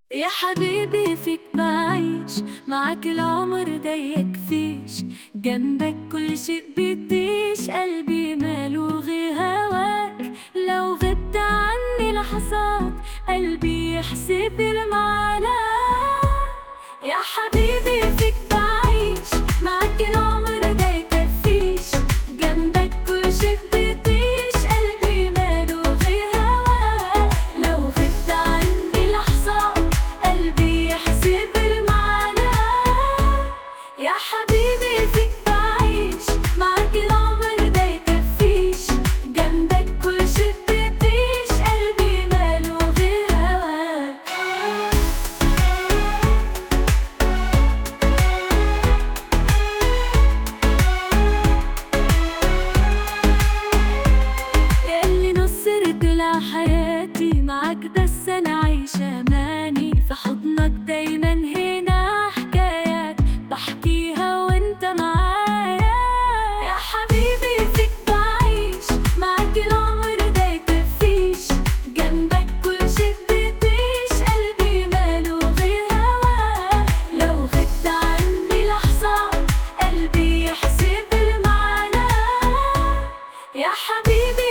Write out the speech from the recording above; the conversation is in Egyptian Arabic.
يا حبيبي فيك بعيش معاك العمر ده يكفيش جنبك كل شيء بيطيش قلبي ماله غير هواك لو غبت عني لحظات قلبي يحسب المعنى يا حبيبي فيك بعيش معاك العمر ده يكفيش جنبك كل شيء بيطيش قلبي ماله غير هواك لو غبت عني لحظة قلبي يحسب المعنى يا حبيبي فيك بعيش معاك العمر ده يكفيش جنبك كل شيء بيطيش قلبي ماله غير هواك اللي نصرت حياتي معاك بس انا عايشة ماني في حضنك دايما هنا حكايات بحكيها وانت معايا يا حبيبي فيك بعيش معاك العمر ده يكفيش جنبك كل شيء بيطيش قلبي ماله غير هواك لو غبت عني لحظة قلبي يحسب المعنى يا حبيبي